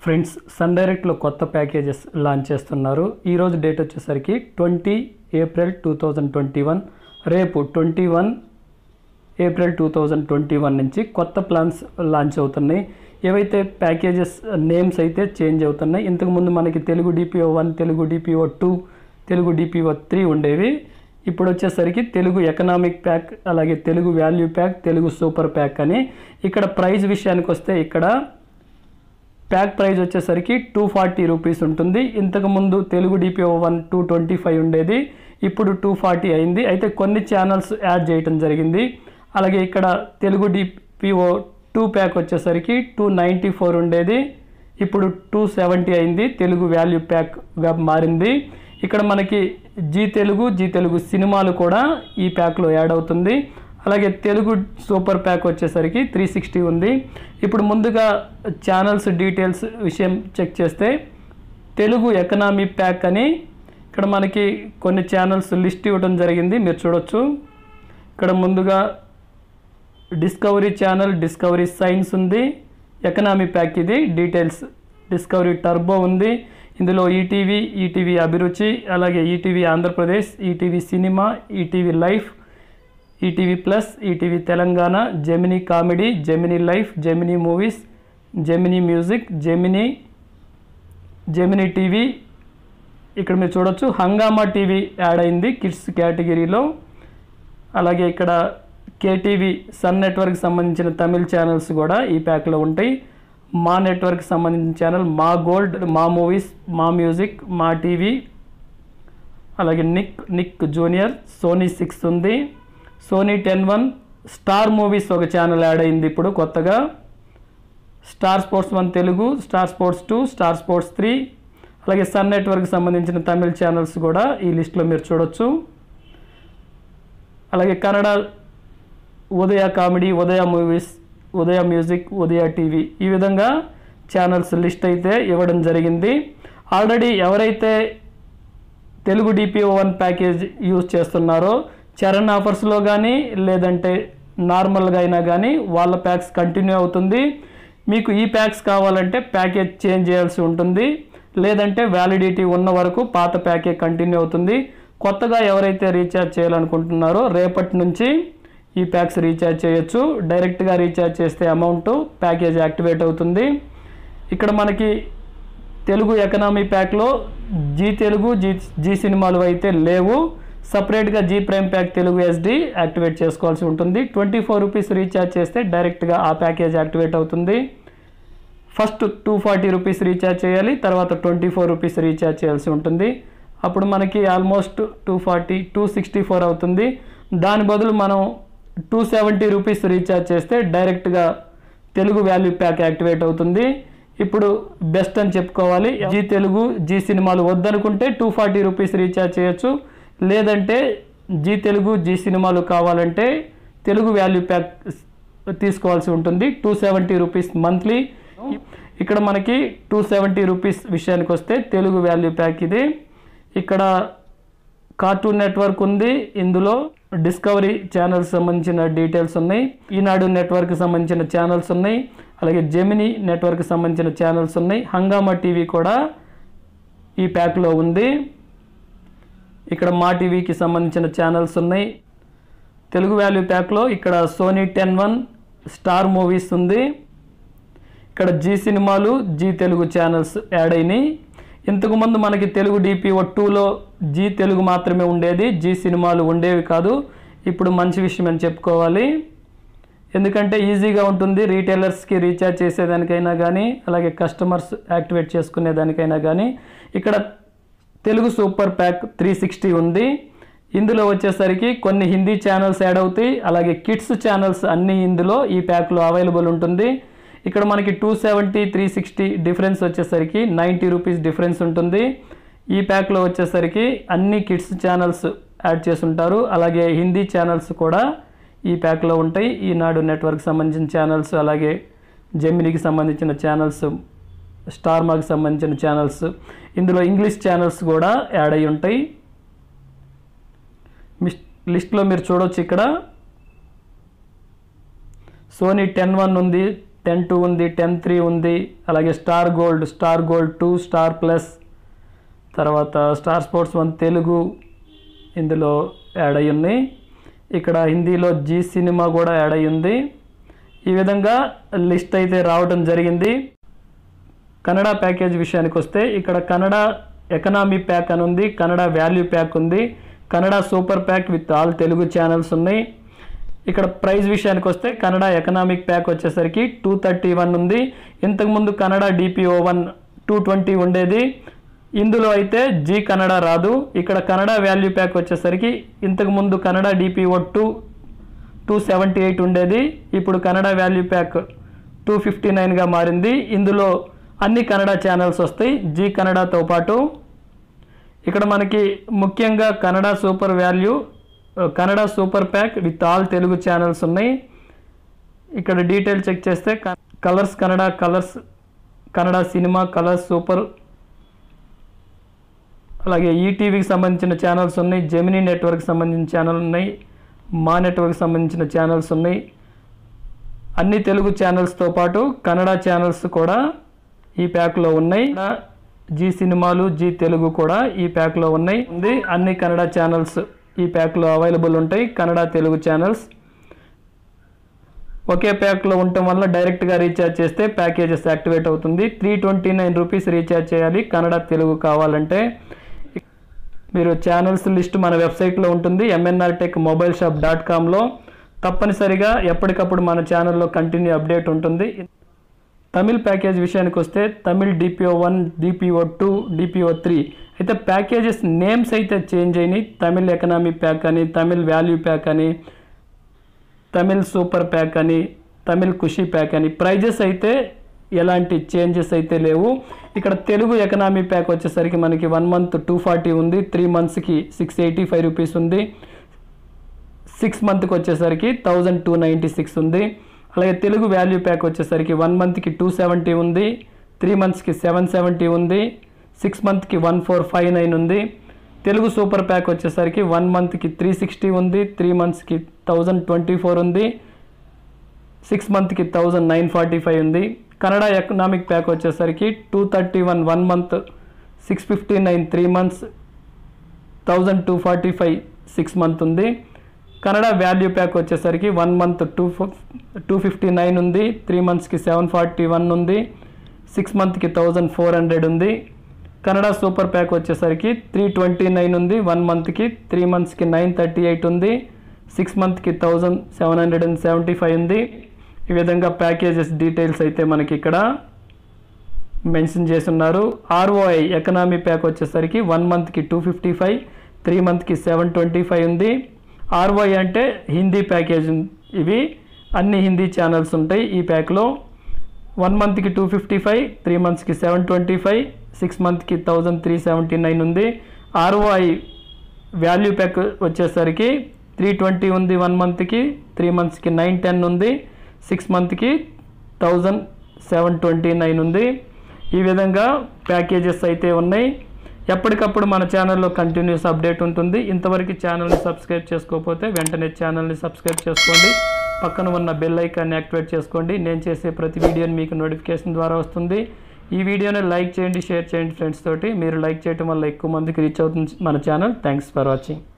friends sun డైరెక్ట్లో కొత్త packages launch చేస్తున్నారు ఈరోజు డేట్ వచ్చేసరికి twenty April two thousand twenty one రేపు twenty one April two thousand twenty one నుంచి కొత్త ప్లాన్స్ లాంచ్ అవుతున్నాయి ఏవైతే ప్యాకేజెస్ నేమ్స్ అయితే చేంజ్ అవుతున్నాయి ఇంతకుముందు మనకి Telugu DPO one Telugu DPO two Telugu DPO three ఉండేవి ఇప్పుడు వచ్చేసరికి తెలుగు ఎకనామిక్ ప్యాక్ అలాగే Telugu value pack Telugu super pack అని ఇక్కడ ప్రైస్ విషయానికి వస్తే ఇక్కడ ప్యాక్ ప్రైస్ వచ్చేసరికి టూ ఫార్టీ రూపీస్ ఉంటుంది ఇంతకుముందు Telugu DPO one two twenty five ఉండేది ఇప్పుడు టూ ఫార్టీ అయింది అయితే కొన్ని ఛానల్స్ యాడ్ చేయటం జరిగింది అలాగే ఇక్కడ తెలుగు డిపిఓ టూ ప్యాక్ వచ్చేసరికి టూ నైంటీ ఫోర్ ఉండేది ఇప్పుడు టూ సెవెంటీ అయింది తెలుగు వాల్యూ ప్యాక్గా మారింది ఇక్కడ మనకి జీ తెలుగు జీ తెలుగు సినిమాలు కూడా ఈ ప్యాక్లో యాడ్ అవుతుంది అలాగే తెలుగు సూపర్ ప్యాక్ వచ్చేసరికి త్రీ సిక్స్టీ ఉంది ఇప్పుడు ముందుగా ఛానల్స్ డీటెయిల్స్ విషయం చెక్ చేస్తే తెలుగు ఎకనామీ ప్యాక్ అని ఇక్కడ మనకి కొన్ని ఛానల్స్ లిస్ట్ ఇవ్వడం జరిగింది మీరు చూడొచ్చు ఇక్కడ ముందుగా డిస్కవరీ ఛానల్ డిస్కవరీ సైన్స్ ఉంది ఎకనామీ ప్యాక్ ఇది డీటెయిల్స్ డిస్కవరీ టర్బో ఉంది ఇందులో ఈటీవీ ఈటీవీ అభిరుచి అలాగే ETV Andhra Pradesh ETV cinema ETV Life ETV Plus ETV Telangana Gemini Comedy Gemini Life Gemini Movies Gemini Music Gemini Gemini TV ఇక్కడ మీరు చూడొచ్చు హంగామా టీవీ యాడ్ అయింది కిడ్స్ కేటగిరీలో అలాగే ఇక్కడ కేటీవీ సన్ నెట్వర్క్ సంబంధించిన తమిళ ఛానల్స్ కూడా ఈ ప్యాక్లో ఉంటాయి మా నెట్వర్క్ సంబంధించిన ఛానల్ మా గోల్డ్ మా మూవీస్ మా మ్యూజిక్ మా టీవీ అలాగే Nick Nick Junior Sony six ఉంది Sony Ten one Star Movies ఒక ఛానల్ యాడ్ అయింది ఇప్పుడు కొత్తగా Star Sports one Telugu Star Sports two Star Sports three అలాగే సన్ నెట్వర్క్ సంబంధించిన తమిళ ఛానల్స్ కూడా ఈ లిస్ట్లో మీరు చూడొచ్చు అలాగే Kannada Udaya comedy Udaya movies Udaya music Udaya TV ఈ విధంగా ఛానల్స్ లిస్ట్ అయితే ఇవ్వడం జరిగింది ఆల్రెడీ ఎవరైతే Telugu DPO one package use చేస్తున్నారో చరణ్ ఆఫర్స్లో కానీ లేదంటే నార్మల్గా అయినా కానీ వాళ్ళ ప్యాక్స్ కంటిన్యూ అవుతుంది మీకు ఈ ప్యాక్స్ కావాలంటే ప్యాకేజ్ చేంజ్ చేయాల్సి ఉంటుంది లేదంటే వ్యాలిడిటీ ఉన్న వరకు పాత ప్యాకేజ్ కంటిన్యూ అవుతుంది కొత్తగా ఎవరైతే రీఛార్జ్ చేయాలనుకుంటున్నారో రేపటి నుంచి ఈ ప్యాక్స్ రీఛార్జ్ చేయొచ్చు డైరెక్ట్గా రీఛార్జ్ చేస్తే అమౌంట్ ప్యాకేజ్ యాక్టివేట్ అవుతుంది ఇక్కడ మనకి తెలుగు ఎకనామీ ప్యాక్లో జీ తెలుగు జీ జీ సినిమాలు అయితే లేవు సపరేట్గా Zee Prime pack Telugu SD activate చేసుకోవాల్సి ఉంటుంది ట్వంటీ ఫోర్ రూపీస్ రీఛార్జ్ చేస్తే డైరెక్ట్గా ఆ ప్యాకేజ్ యాక్టివేట్ అవుతుంది first two forty rupees recharge చేయాలి తర్వాత ట్వంటీ ఫోర్ రూపీస్ రీఛార్జ్ చేయాల్సి ఉంటుంది అప్పుడు మనకి almost two forty two sixty four అవుతుంది దాని బదులు మనం టూ సెవెంటీ రూపీస్ రీఛార్జ్ చేస్తే డైరెక్ట్గా తెలుగు వాల్యూ ప్యాక్ యాక్టివేట్ అవుతుంది ఇప్పుడు బెస్ట్ అని చెప్పుకోవాలి జీ తెలుగు జీ సినిమాలు వద్దనుకుంటే టూ ఫార్టీ రూపీస్ రీఛార్జ్ చేయొచ్చు లేదంటే జీ తెలుగు జీ సినిమాలు కావాలంటే తెలుగు వాల్యూ ప్యాక్ తీసుకోవాల్సి ఉంటుంది టూ సెవెంటీ రూపీస్ మంత్లీ ఇక్కడ మనకి టూ సెవెంటీ రూపీస్ విషయానికి వస్తే తెలుగు వాల్యూ ప్యాక్ ఇది ఇక్కడ కార్టూన్ నెట్వర్క్ ఉంది ఇందులో డిస్కవరీ ఛానల్స్ సంబంధించిన డీటెయిల్స్ ఉన్నాయి ఈనాడు నెట్వర్క్ సంబంధించిన ఛానల్స్ ఉన్నాయి అలాగే జెమినీ నెట్వర్క్ సంబంధించిన ఛానల్స్ ఉన్నాయి హంగామా టీవీ కూడా ఈ ప్యాక్లో ఉంది ఇక్కడ మా టీవీకి సంబంధించిన ఛానల్స్ ఉన్నాయి తెలుగు వాల్యూ ప్యాక్లో ఇక్కడ Sony Ten one Star Movies ఉంది ఇక్కడ జీ సినిమాలు జీ తెలుగు ఛానల్స్ యాడ్ అయినాయి ఇంతకుముందు మనకి తెలుగు డిపిఓ టూలో జీ తెలుగు మాత్రమే ఉండేది జీ సినిమాలు ఉండేవి కాదు ఇప్పుడు మంచి విషయం అని చెప్పుకోవాలి ఎందుకంటే ఈజీగా ఉంటుంది రీటైలర్స్కి రీఛార్జ్ చేసేదానికైనా కానీ అలాగే కస్టమర్స్ యాక్టివేట్ చేసుకునేదానికైనా కానీ ఇక్కడ Telugu super pack three sixty ఉంది ఇందులో వచ్చేసరికి కొన్ని హిందీ ఛానల్స్ యాడ్ అవుతాయి అలాగే కిడ్స్ ఛానల్స్ అన్నీ ఇందులో ఈ ప్యాక్లో అవైలబుల్ ఉంటుంది ఇక్కడ మనకి two seventy three sixty difference వచ్చేసరికి నైంటీ రూపీస్ డిఫరెన్స్ ఉంటుంది ఈ ప్యాక్లో వచ్చేసరికి అన్ని కిడ్స్ ఛానల్స్ యాడ్ చేసి ఉంటారు అలాగే హిందీ ఛానల్స్ కూడా ఈ ప్యాక్లో ఉంటాయి ఈనాడు నెట్వర్క్ సంబంధించిన ఛానల్స్ అలాగే జెమినికి సంబంధించిన ఛానల్స్ స్టార్ మాకి సంబంధించిన ఛానల్స్ ఇందులో ఇంగ్లీష్ ఛానల్స్ కూడా యాడ్ అయి ఉంటాయి మిస్ లిస్ట్లో మీరు చూడొచ్చు ఇక్కడ సోనీ టెన్ వన్ ఉంది టెన్ టూ ఉంది టెన్ త్రీ ఉంది అలాగే Star Gold Star Gold two Star Plus తర్వాత స్టార్ స్పోర్ట్స్ వన్ తెలుగు ఇందులో యాడ్ అయ్యి ఉన్నాయి ఇక్కడ హిందీలో జీ సినిమా కూడా యాడ్ అయ్యి ఉంది ఈ విధంగా లిస్ట్ అయితే రావడం జరిగింది కన్నడ ప్యాకేజ్ విషయానికి వస్తే ఇక్కడ కన్నడ ఎకనామీ ప్యాక్ అని ఉంది కన్నడ వాల్యూ ప్యాక్ ఉంది Kannada super pack with all Telugu channels ఉన్నాయి ఇక్కడ ప్రైస్ విషయానికి వస్తే కన్నడ ఎకనామిక్ ప్యాక్ వచ్చేసరికి టూ థర్టీ వన్ ఉంది ఇంతకుముందు Kannada DPO one two twenty ఉండేది ఇందులో అయితే జీ కన్నడ రాదు ఇక్కడ కన్నడ వాల్యూ ప్యాక్ వచ్చేసరికి ఇంతకుముందు Kannada DPO two two seventy eight ఉండేది ఇప్పుడు Kannada value pack two fifty నైన్గా మారింది ఇందులో అన్ని కన్నడ ఛానల్స్ వస్తాయి జీ కన్నడతో పాటు ఇక్కడ మనకి ముఖ్యంగా కన్నడ సూపర్ వాల్యూ ఆ, Kannada super pack with all Telugu channels ఉన్నాయి ఇక్కడ డీటెయిల్ చెక్ చేస్తే క- Colors Kannada Colors Kannada cinema Colors super అలాగే ఈటీవీకి సంబంధించిన ఛానల్స్ ఉన్నాయి జెమినీ నెట్వర్క్ సంబంధించిన ఛానల్ ఉన్నాయి మా నెట్వర్క్ సంబంధించిన ఛానల్స్ ఉన్నాయి అన్ని తెలుగు ఛానల్స్తో పాటు కన్నడ ఛానల్స్ కూడా ఈ ప్యాక్లో ఉన్నాయి ఇక్కడ జీ సినిమాలు జీ తెలుగు కూడా ఈ ప్యాక్లో ఉన్నాయి ఉంది అన్ని కన్నడ ఛానల్స్ ఈ ప్యాక్లో అవైలబుల్ ఉంటాయి కన్నడ తెలుగు ఛానల్స్ ఒకే ప్యాక్లో ఉండటం వల్ల డైరెక్ట్గా రీఛార్జ్ చేస్తే ప్యాకేజెస్ యాక్టివేట్ అవుతుంది three twenty nine rupees recharge చేయాలి కన్నడ తెలుగు కావాలంటే మీరు ఛానల్స్ లిస్ట్ మన వెబ్సైట్లో ఉంటుంది MNR tech mobile shop dot కామ్లో తప్పనిసరిగా ఎప్పటికప్పుడు మన ఛానల్లో కంటిన్యూ అప్డేట్ ఉంటుంది తమిళ్ ప్యాకేజ్ విషయానికి వస్తే Tamil DPO one DPO two DPO three అయితే ప్యాకేజెస్ నేమ్స్ అయితే చేంజ్ అయినాయి తమిళ్ ఎకనామీ ప్యాక్ అని తమిళ్ వాల్యూ ప్యాక్ అని తమిళ్ సూపర్ ప్యాక్ అని తమిళ్ ఖుషి ప్యాక్ అని ప్రైజెస్ అయితే ఎలాంటి చేంజెస్ అయితే లేవు ఇక్కడ తెలుగు ఎకనామీ ప్యాక్ వచ్చేసరికి మనకి వన్ మంత్ టూ ఫార్టీ ఉంది త్రీ మంత్స్కి సిక్స్ ఎయిటీ ఫైవ్ రూపీస్ ఉంది సిక్స్ మంత్కి వచ్చేసరికి థౌజండ్ టూ నైంటీ సిక్స్ ఉంది అలాగే తెలుగు వాల్యూ ప్యాక్ వచ్చేసరికి వన్ మంత్కి టూ సెవెంటీ ఉంది త్రీ మంత్స్కి సెవెన్ సెవెంటీ ఉంది సిక్స్ మంత్కి వన్ ఫోర్ ఫైవ్ నైన్ ఉంది తెలుగు సూపర్ ప్యాక్ వచ్చేసరికి వన్ మంత్కి త్రీ సిక్స్టీ ఉంది త్రీ మంత్స్కి థౌజండ్ ట్వంటీ ఫోర్ ఉంది సిక్స్ మంత్కి థౌజండ్ నైన్ ఫార్టీ ఫైవ్ ఉంది కన్నడ ఎకనామిక్ ప్యాక్ వచ్చేసరికి two thirty one one month six fifty nine three months thousand two forty five six month ఉంది Kannada value pack వచ్చేసరికి one month two two fifty nine ఉంది three మంత్స్కి seven forty one ఉంది six మంత్కి thousand four hundred ఉంది Kannada super pack వచ్చేసరికి three twenty nine ఉంది one మంత్కి త్రీ మంత్స్కి నైన్ థర్టీ ఎయిట్ ఉంది సిక్స్ మంత్కి thousand seven hundred and seventy five ఉంది ఈ విధంగా ప్యాకేజెస్ డీటెయిల్స్ అయితే మనకి ఇక్కడ మెన్షన్ చేస్తున్నారు ఆర్ఓఐ ఎకనామీ ప్యాక్ వచ్చేసరికి వన్ మంత్కి టూ ఫిఫ్టీ ఫైవ్ త్రీ మంత్కి సెవెన్ ట్వంటీ ఫైవ్ ఉంది ఆర్ఓఐ అంటే హిందీ ప్యాకేజ్ ఉం- ఇవి అన్ని హిందీ ఛానల్స్ ఉంటాయి ఈ ప్యాక్లో వన్ మంత్కి టూ ఫిఫ్టీ ఫైవ్ త్రీ మంత్స్కి సెవెన్ ట్వంటీ ఫైవ్ సిక్స్ మంత్కి థౌజండ్ త్రీ సెవెంటీ నైన్ ఉంది ఆర్ఓఐ వాల్యూ ప్యాక్ వచ్చేసరికి త్రీ ట్వంటీ ఉంది వన్ మంత్కి త్రీ మంత్స్కి నైన్ టెన్ ఉంది సిక్స్ మంత్కి థౌజండ్ సెవెన్ ట్వంటీ నైన్ ఉంది ఈ విధంగా ప్యాకేజెస్ అయితే ఉన్నాయి ఎప్పటికప్పుడు మన ఛానల్లో కంటిన్యూస్ అప్డేట్ ఉంటుంది ఇంతవరకు ఛానల్ని సబ్స్క్రైబ్ చేసుకోకపోతే వెంటనే ఛానల్ని సబ్స్క్రైబ్ చేసుకోండి పక్కన ఉన్న బెల్ ఐకాన్ని యాక్టివేట్ చేసుకోండి నేను చేసే ప్రతి వీడియోని మీకు నోటిఫికేషన్ ద్వారా వస్తుంది ఈ వీడియోని లైక్ చేయండి షేర్ చేయండి ఫ్రెండ్స్ తోటి మీరు లైక్ చేయడం వల్ల ఎక్కువ మందికి రీచ్ అవుతుంది మన ఛానల్ థ్యాంక్స్ ఫర్ వాచింగ్